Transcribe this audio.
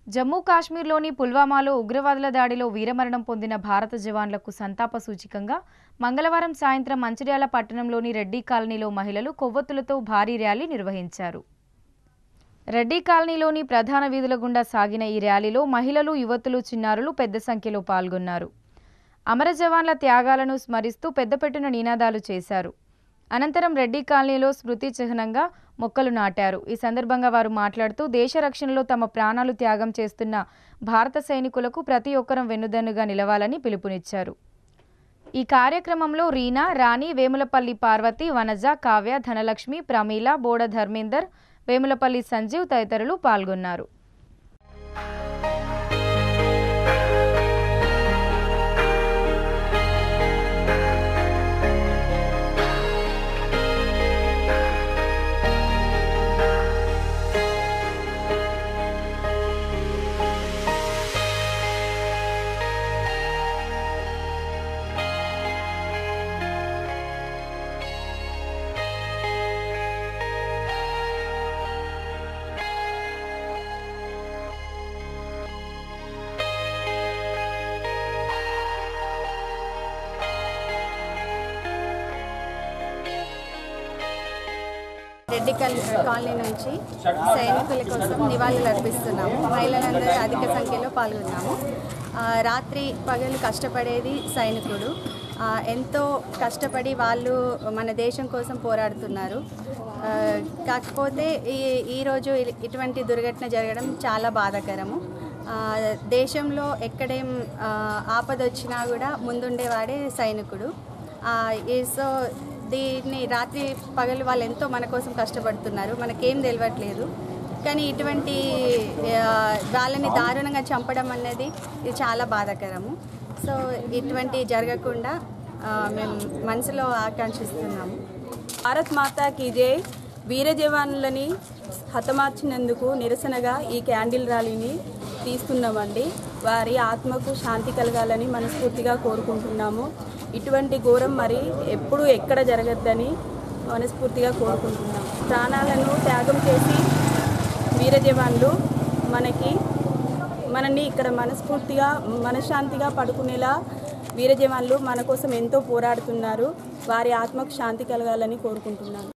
జమ్మూ కాశ్మీర్లోని పుల్వామాలో ఉగ్రవాదుల దాడిలో వీరమరణం పొందిన భారత జవాన్లకు సంతాప సూచికంగా మంగళవారం సాయంత్రం మంచిర్యాల పట్టణంలోని రెడ్డి కాలనీలో మహిళలు కొవ్వొత్తులతో భారీ ర్యాలీ నిర్వహించారు రెడ్డి కాలనీలోని ప్రధాన వీధుల గుండా సాగిన ఈ ర్యాలీలో మహిళలు యువతులు చిన్నారులు పెద్ద సంఖ్యలో పాల్గొన్నారు అమర జవాన్ల త్యాగాలను స్మరిస్తూ పెద్దపెట్టున నినాదాలు చేశారు అనంతరం రెడ్డి కాలనీలో స్మృతి చిహ్నంగా మొక్కలు నాటారు ఈ సందర్భంగా వారు మాట్లాడుతూ దేశ రక్షణలో తమ ప్రాణాలు త్యాగం చేస్తున్న భారత సైనికులకు ప్రతి ఒక్కరం వెన్నుదన్నుగా నిలవాలని పిలుపునిచ్చారు ఈ కార్యక్రమంలో రీనా రాణి వేములపల్లి పార్వతి వనజ కావ్య ధనలక్ష్మి ప్రమీల బోడ ధర్మేందర్ వేములపల్లి సంజీవ్ తదితరులు పాల్గొన్నారు రెడ్డి కల్ కాలనీ నుంచి సైనికుల కోసం నివాళులు అర్పిస్తున్నాము మహిళలందరూ అధిక సంఖ్యలో పాల్గొన్నాము ఆ, రాత్రి పగలు కష్టపడేది సైనికుడు ఆ, ఎంతో కష్టపడి వాళ్ళు మన దేశం కోసం పోరాడుతున్నారు ఆ, కాకపోతే ఈ ఈరోజు ఇ- ఇటువంటి దుర్ఘటన జరగడం చాలా బాధాకరము ఆ, దేశంలో ఎక్కడేం ఆ, ఆపద వచ్చినా కూడా ముందుండేవాడే సైనికుడు ఆ, ఈ సో దీన్ని రాత్రి పగలు వాళ్ళు ఎంతో మన కోసం కష్టపడుతున్నారు మనకేం తెలియట్లేదు కానీ ఇటువంటి ఆ, వాళ్ళని దారుణంగా చంపడం అనేది ఇది చాలా బాధాకరము సో ఇటువంటి జరగకుండా ఆ, మేము మనసులో ఆకాంక్షిస్తున్నాము భారత్ మాతా కీ జై వీర జవాన్లని హతమార్చినందుకు నిరసనగా ఈ క్యాండిల్ ర్యాలీని తీస్తున్నామండి వారి ఆత్మకు శాంతి కలగాలని మనస్ఫూర్తిగా కోరుకుంటున్నాము ఇటువంటి ఘోరం మరి ఎప్పుడు ఎక్కడ జరగద్దని మనస్ఫూర్తిగా కోరుకుంటున్నాము ప్రాణాలను త్యాగం చేసి వీర జవాన్లు మనకి మనల్ని ఇక్కడ మనస్ఫూర్తిగా మనశ్శాంతిగా పడుకునేలా వీర జవాన్లు మన కోసం ఎంతో పోరాడుతున్నారు వారి ఆత్మకు శాంతి కలగాలని కోరుకుంటున్నాను